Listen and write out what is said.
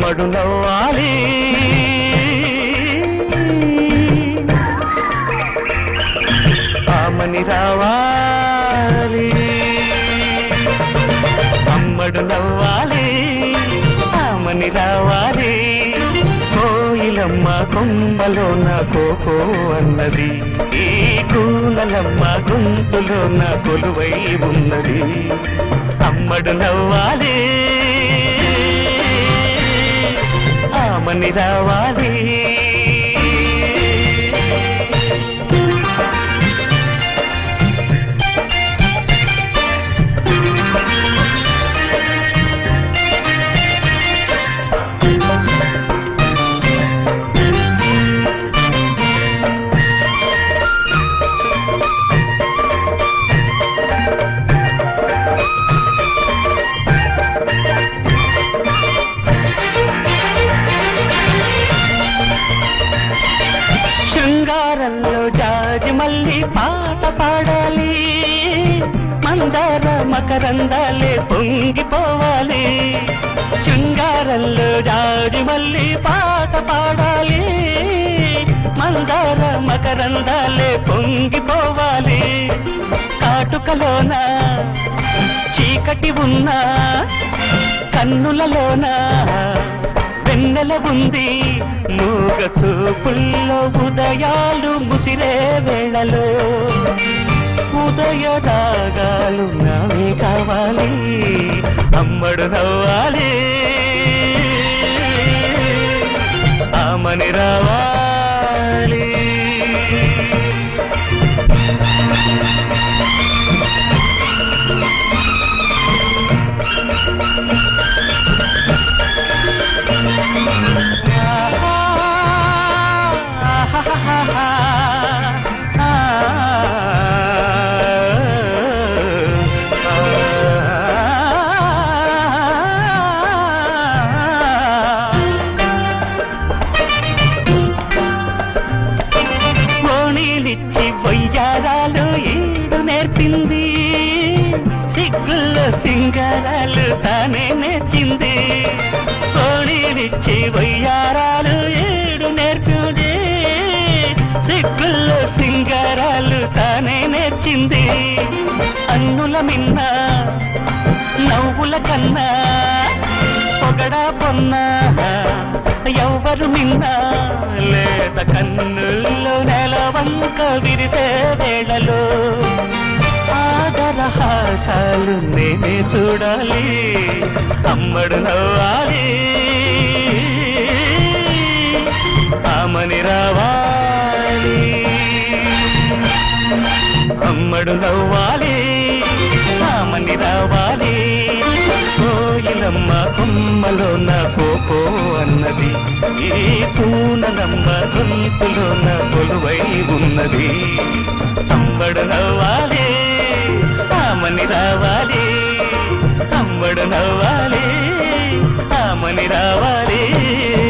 అమ్మడు నవ్వాలి ఆమని రావాలి అమ్మడు నవ్వాలి ఆమని రావాలి కోయిలమ్మ కొమ్మలోన కోకో అన్నది ఈ కూలలమ్మ గొంతులోన కొలువై ఉన్నది అమ్మడు నవ్వాలి ఆమని రావాలి శృంగారంలో జాజి మళ్ళీ పాట పాడాలి మందార మకరందాలే పొంగిపోవాలి శృంగారంలో జాజి మళ్ళీ పాట పాడాలి మందార మకరందాలే పొంగిపోవాలి కాటుకలోన చీకటి ఉన్నా కన్నులలోన వెన్నెల ఉంది మూగ చూపుల్లో ఉదయాలు ముసిరే వేళలో ఉదయ రాగాలు నావే కావాలి అమ్మడు నవ్వాలి ఆమని రావాలి ఓణీలిచ్చి వయ్యారాలు ఈడు నేర్పింది సిగ్గుల్లో సింగారాలు తానే నేర్చింది ఓణీలిచ్చి వయ్యారాలు ఈడు నేర్పింది సిగ్గుల్లో సింగారాలు తానే నేర్చింది అన్నుల మిన్న నవ్వుల కన్నా పొగడా పొన్నా ఎవ్వరు మిన్నా లేత కన్నుల్లో నెలవంక విరిసే వేళలో ఆదరహాసాలు నేనే చూడాలి అమ్మడు నవ్వాలి ఆమని రావాలి అమ్మడు నవ్వాలి ఆమని రావాలి కోయిలమ్మ కొమ్మలో నా కోకో అన్నది ఈ పూనలమ్మ గొంతులో నా కొలువై ఉన్నది అమ్మడు నవ్వాలి ఆమని రావాలి అమ్మడు నవ్వాలి ఆమని రావాలి